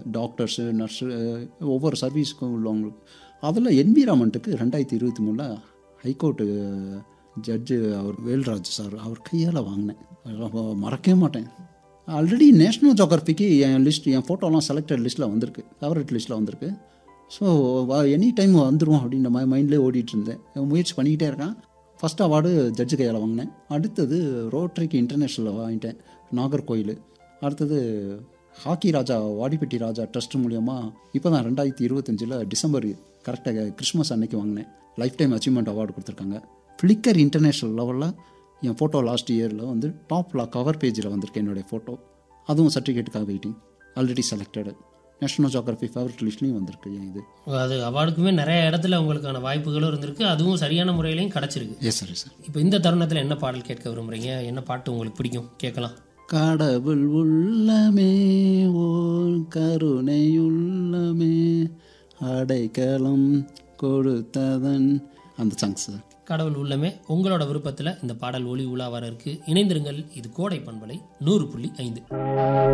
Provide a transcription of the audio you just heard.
doctors nurse ஒவ்வொரு சர்வீஸ்க்கும் உள்ளவங்களுக்கு அதில் என்விரான்மெண்ட்டுக்கு ரெண்டாயிரத்தி இருபத்தி மூணில் ஹைகோர்ட்டு ஜட்ஜு அவர் வேல்ராஜ் சார் அவர் கையால் வாங்கினேன் அதெல்லாம் மறக்கவே மாட்டேன் ஆல்ரெடி நேஷ்னல் ஜோகிரபிக்கு என் லிஸ்ட் என் ஃபோட்டோலாம் செலக்டட் லிஸ்ட்டில் வந்திருக்கு ஃபேவரட் லிஸ்ட்டில் வந்திருக்கு ஸோ எனி டைம் வந்துடும் அப்படின்ற மாதிரி மைண்ட்லேயே ஓடிட்டு இருந்தேன் முயற்சி பண்ணிக்கிட்டே இருக்கேன் ஃபஸ்ட் அவார்டு ஜட்ஜு கையால் வாங்கினேன் அடுத்தது ரோட்டரிக்கு இன்டர்நேஷ்னலில் வாங்கிட்டேன் நாகர்கோயில் அடுத்தது ஹாக்கி ராஜா வாடிப்பட்டி ராஜா ட்ரஸ்ட் மூலியமா இப்போ தான் ரெண்டாயிரத்தி இருபத்தஞ்சில் டிசம்பர் கரெக்டாக கிறிஸ்மஸ் அன்னைக்கு வாங்கினேன் லைஃப் டைம் அச்சீவ்மெண்ட் அவார்டு கொடுத்துருக்காங்க ஃப்ளிக்கர் இன்டர்நேஷ்னல் லெவலில் என் ஃபோட்டோ லாஸ்ட் இயரில் வந்து டாப்பில் கவர் பேஜில் வந்திருக்கு என்னுடைய ஃபோட்டோ அதுவும் சர்டிஃபிகேட்டுக்காக waiting already selected national geography favourite லிஸ்ட்லேயும் வந்திருக்கு என் இது அது அவார்டுக்குமே நிறைய இடத்துல உங்களுக்கான வாய்ப்புகளும் இருந்திருக்கு அதுவும் சரியான முறையிலையும் கிடச்சிருக்கு எஸ் சார் சார் இப்போ இந்த தருணத்தில் என்ன பாடல் கேட்க விரும்புறீங்க என்ன பாட்டு உங்களுக்கு பிடிக்கும் கேட்கலாம் கடவுள் உள்ளமே ஓர் கருணையுள்ளமே அடைக்கலம் கொடுத்ததன் அந்த சாங் சார் கடவுள் உள்ளமே உங்களோட விருப்பத்தில் இந்த பாடல் ஒளி உலா வர இருக்கு இணைந்திருங்கள் இது கோடை பண்பலை நூறு புள்ளி ஐந்து